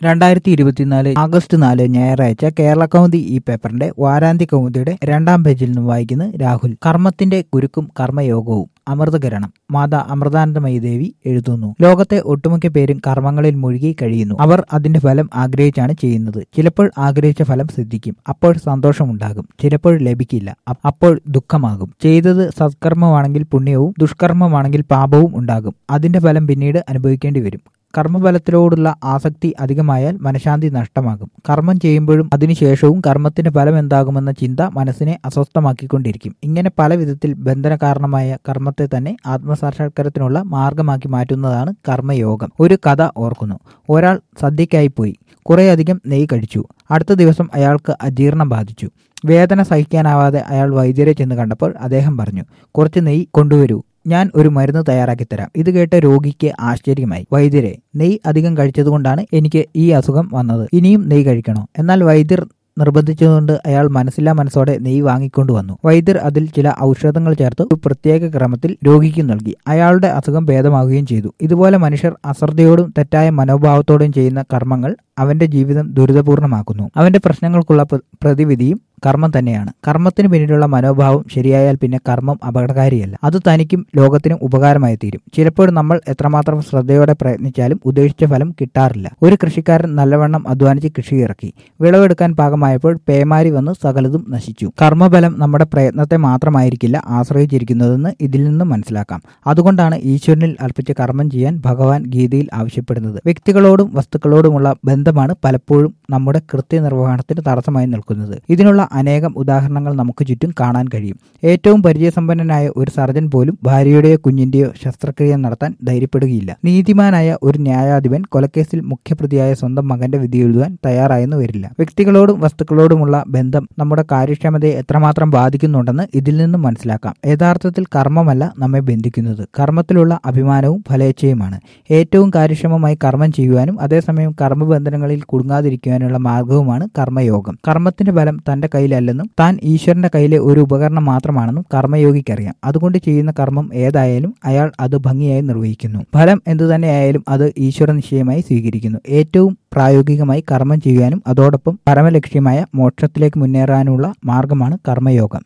രണ്ടായിരത്തി ഇരുപത്തിനാല് ആഗസ്റ്റ് നാല് ഞായറാഴ്ച കേരള കൗമുദി ഈ പേപ്പറിന്റെ വാരാന്ത്യ കൗമുദിയുടെ രണ്ടാം പേജിൽ നിന്ന് വായിക്കുന്നു രാഹുൽ കർമ്മത്തിന്റെ കുരുക്കും കർമ്മയോഗവും അമൃതകരണം മാതാ അമൃതാനന്ദമയി ദേവി എഴുതുന്നു ലോകത്തെ ഒട്ടുമിക്ക പേരും കർമ്മങ്ങളിൽ മുഴുകി കഴിയുന്നു അവർ അതിന്റെ ഫലം ആഗ്രഹിച്ചാണ് ചെയ്യുന്നത് ചിലപ്പോൾ ആഗ്രഹിച്ച ഫലം സിദ്ധിക്കും അപ്പോൾ സന്തോഷമുണ്ടാകും ചിലപ്പോൾ ലഭിക്കില്ല അ- അപ്പോൾ ദുഃഖമാകും ചെയ്തത് സത്കർമ്മമാണെങ്കിൽ പുണ്യവും ദുഷ്കർമ്മമാണെങ്കിൽ പാപവും ഉണ്ടാകും അതിന്റെ ഫലം പിന്നീട് അനുഭവിക്കേണ്ടി വരും കർമ്മഫലത്തിലോടുള്ള ആസക്തി അധികമായാൽ മനഃശാന്തി നഷ്ടമാകും കർമ്മം ചെയ്യുമ്പോഴും അതിനുശേഷവും കർമ്മത്തിന്റെ ഫലം എന്താകുമെന്ന ചിന്ത മനസ്സിനെ അസ്വസ്ഥമാക്കിക്കൊണ്ടിരിക്കും ഇങ്ങനെ പല വിധത്തിൽ ബന്ധനകാരണമായ കർമ്മത്തെ തന്നെ ആത്മസാക്ഷാത്കാരത്തിനുള്ള മാർഗമാക്കി മാറ്റുന്നതാണ് കർമ്മയോഗം ഒരു കഥ ഓർക്കുന്നു ഒരാൾ സദ്യക്കായി പോയി കുറേയധികം നെയ്യ് കഴിച്ചു അടുത്ത ദിവസം അയാൾക്ക് അജീർണം ബാധിച്ചു വേദന സഹിക്കാനാവാതെ അയാൾ വൈദ്യരെ ചെന്ന് കണ്ടപ്പോൾ അദ്ദേഹം പറഞ്ഞു കുറച്ച് നെയ്യ് കൊണ്ടുവരൂ ഞാൻ ഒരു മരുന്ന് തയ്യാറാക്കി തരാം ഇത് കേട്ട രോഗിക്ക് ആശ്ചര്യമായി വൈദ്യരെ നെയ്യ് അധികം കഴിച്ചതുകൊണ്ടാണ് എനിക്ക് ഈ അസുഖം വന്നത് ഇനിയും നെയ്യ് കഴിക്കണോ എന്നാൽ വൈദ്യർ നിർബന്ധിച്ചതുകൊണ്ട് അയാൾ മനസ്സില്ലാ മനസ്സോടെ നെയ്യ് വാങ്ങിക്കൊണ്ടു വന്നു വൈദ്യർ അതിൽ ചില ഔഷധങ്ങൾ ചേർത്ത് ഒരു പ്രത്യേക ക്രമത്തിൽ രോഗിക്ക് നൽകി അയാളുടെ അസുഖം ഭേദമാവുകയും ചെയ്തു ഇതുപോലെ മനുഷ്യർ അശ്രദ്ധയോടും തെറ്റായ മനോഭാവത്തോടും ചെയ്യുന്ന കർമ്മങ്ങൾ അവന്റെ ജീവിതം ദുരിതപൂർണമാക്കുന്നു അവന്റെ പ്രശ്നങ്ങൾക്കുള്ള പ്ര- പ്രതിവിധിയും കർമ്മം തന്നെയാണ് കർമ്മത്തിന് പിന്നിലുള്ള മനോഭാവം ശരിയായാൽ പിന്നെ കർമ്മം അപകടകാരിയല്ല അത് തനിക്കും ലോകത്തിനും ഉപകാരമായി തീരും ചിലപ്പോൾ നമ്മൾ എത്രമാത്രം ശ്രദ്ധയോടെ പ്രയത്നിച്ചാലും ഉദ്ദേശിച്ച ഫലം കിട്ടാറില്ല ഒരു കൃഷിക്കാരൻ നല്ലവണ്ണം അധ്വാനിച്ച് കൃഷി ഇറക്കി വിളവെടുക്കാൻ പാകമായപ്പോൾ പേമാരി വന്ന് സകലതും നശിച്ചു കർമ്മബലം നമ്മുടെ പ്രയത്നത്തെ മാത്രമായിരിക്കില്ല ആശ്രയിച്ചിരിക്കുന്നതെന്ന് ഇതിൽ നിന്ന് മനസ്സിലാക്കാം അതുകൊണ്ടാണ് ഈശ്വരനിൽ അർപ്പിച്ച് കർമ്മം ചെയ്യാൻ ഭഗവാൻ ഗീതയിൽ ആവശ്യപ്പെടുന്നത് വ്യക്തികളോടും വസ്തുക്കളോടുമുള്ള ബന്ധമാണ് പലപ്പോഴും നമ്മുടെ കൃത്യനിർവഹണത്തിന് തടസ്സമായി നിൽക്കുന്നത് ഇതിനുള്ള അനേകം ഉദാഹരണങ്ങൾ നമുക്ക് ചുറ്റും കാണാൻ കഴിയും ഏറ്റവും പരിചയസമ്പന്നനായ ഒരു സർജൻ പോലും ഭാര്യയുടെയോ കുഞ്ഞിന്റെയോ ശസ്ത്രക്രിയ നടത്താൻ ധൈര്യപ്പെടുകയില്ല നീതിമാനായ ഒരു ന്യായാധിപൻ കൊലക്കേസിൽ മുഖ്യപ്രതിയായ സ്വന്തം മകന്റെ വിധി എഴുതുവാൻ തയ്യാറായെന്ന് വരില്ല വ്യക്തികളോടും വസ്തുക്കളോടുമുള്ള ബന്ധം നമ്മുടെ കാര്യക്ഷമതയെ എത്രമാത്രം ബാധിക്കുന്നുണ്ടെന്ന് ഇതിൽ നിന്നും മനസ്സിലാക്കാം യഥാർത്ഥത്തിൽ കർമ്മമല്ല നമ്മെ ബന്ധിക്കുന്നത് കർമ്മത്തിലുള്ള അഭിമാനവും ഫലേച്ഛയുമാണ് ഏറ്റവും കാര്യക്ഷമമായി കർമ്മം ചെയ്യുവാനും അതേസമയം കർമ്മബന്ധനങ്ങളിൽ കുടുങ്ങാതിരിക്കുവാനുള്ള മാർഗവുമാണ് കർമ്മയോഗം കർമ്മത്തിന്റെ ഫലം തന്റെ കയ്യിലല്ലെന്നും താൻ ഈശ്വരന്റെ കയ്യിലെ ഒരു ഉപകരണം മാത്രമാണെന്നും കർമ്മയോഗിക്കറിയാം അതുകൊണ്ട് ചെയ്യുന്ന കർമ്മം ഏതായാലും അയാൾ അത് ഭംഗിയായി നിർവഹിക്കുന്നു ഫലം എന്തു തന്നെയായാലും അത് ഈശ്വര നിശ്ചയമായി സ്വീകരിക്കുന്നു ഏറ്റവും പ്രായോഗികമായി കർമ്മം ചെയ്യുവാനും അതോടൊപ്പം പരമലക്ഷ്യമായ മോക്ഷത്തിലേക്ക് മുന്നേറാനുള്ള മാർഗമാണ് കർമ്മയോഗം